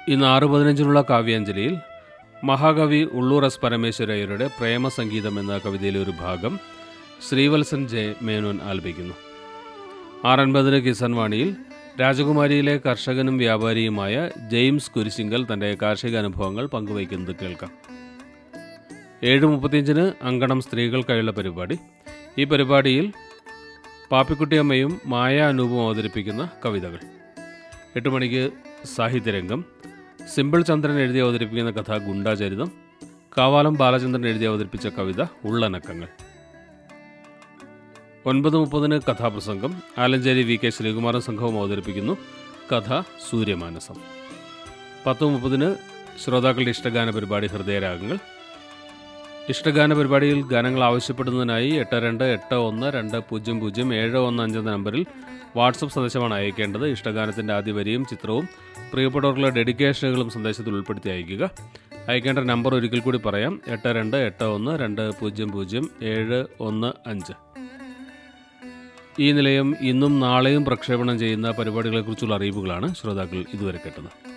ഇന്ന് ആറ് പതിനഞ്ചിനുള്ള കാവ്യാഞ്ജലിയിൽ മഹാകവി ഉള്ളൂർ എസ് പരമേശ്വരയ്യരുടെ പ്രേമസംഗീതം എന്ന കവിതയിലെ ഒരു ഭാഗം ശ്രീവത്സൻ ജെ മേനോൻ ആലപിക്കുന്നു ആറൻപതിന് കിസാൻ വാണിയിൽ രാജകുമാരിയിലെ കർഷകനും വ്യാപാരിയുമായ ജെയിംസ് കുരിശിങ്കൽ തൻ്റെ കാർഷിക അനുഭവങ്ങൾ പങ്കുവയ്ക്കുന്നത് കേൾക്കാം ഏഴ് മുപ്പത്തിയഞ്ചിന് അങ്കണം സ്ത്രീകൾക്കായുള്ള പരിപാടി ഈ പരിപാടിയിൽ പാപ്പിക്കുട്ടിയമ്മയും മായ അനൂപും അവതരിപ്പിക്കുന്ന കവിതകൾ എട്ട് മണിക്ക് സാഹിത്യരംഗം സിമ്പിൾ ചന്ദ്രൻ എഴുതി അവതരിപ്പിക്കുന്ന കഥ ഗുണ്ടാചരിതം കാവാലം ബാലചന്ദ്രൻ എഴുതി അവതരിപ്പിച്ച കവിത ഉള്ളനക്കങ്ങൾ ഒൻപത് മുപ്പതിന് കഥാപ്രസംഗം ആലഞ്ചേരി വി കെ ശ്രീകുമാരൻ സംഘവും അവതരിപ്പിക്കുന്നു കഥ സൂര്യമാനസം പത്ത് മുപ്പതിന് ശ്രോതാക്കളുടെ ഇഷ്ടഗാന പരിപാടി ഹൃദയരാഗങ്ങൾ ഇഷ്ടഗാന പരിപാടിയിൽ ഗാനങ്ങൾ ആവശ്യപ്പെടുന്നതിനായി എട്ട് രണ്ട് എട്ട് ഒന്ന് രണ്ട് പൂജ്യം പൂജ്യം ഏഴ് ഒന്ന് അഞ്ച് എന്ന നമ്പറിൽ വാട്സപ്പ് സന്ദേശമാണ് അയക്കേണ്ടത് ഇഷ്ടഗാനത്തിൻ്റെ ആദ്യ വരിയും ചിത്രവും പ്രിയപ്പെട്ടവർക്കുള്ള ഡെഡിക്കേഷനുകളും സന്ദേശത്തിൽ ഉൾപ്പെടുത്തി അയയ്ക്കുക അയക്കേണ്ട നമ്പർ ഒരിക്കൽ കൂടി പറയാം എട്ട് രണ്ട് എട്ട് ഒന്ന് രണ്ട് പൂജ്യം പൂജ്യം ഏഴ് ഒന്ന് അഞ്ച് ഈ നിലയം ഇന്നും നാളെയും പ്രക്ഷേപണം ചെയ്യുന്ന പരിപാടികളെക്കുറിച്ചുള്ള അറിയിപ്പുകളാണ് ശ്രോതാക്കൾ ഇതുവരെ കേട്ടത്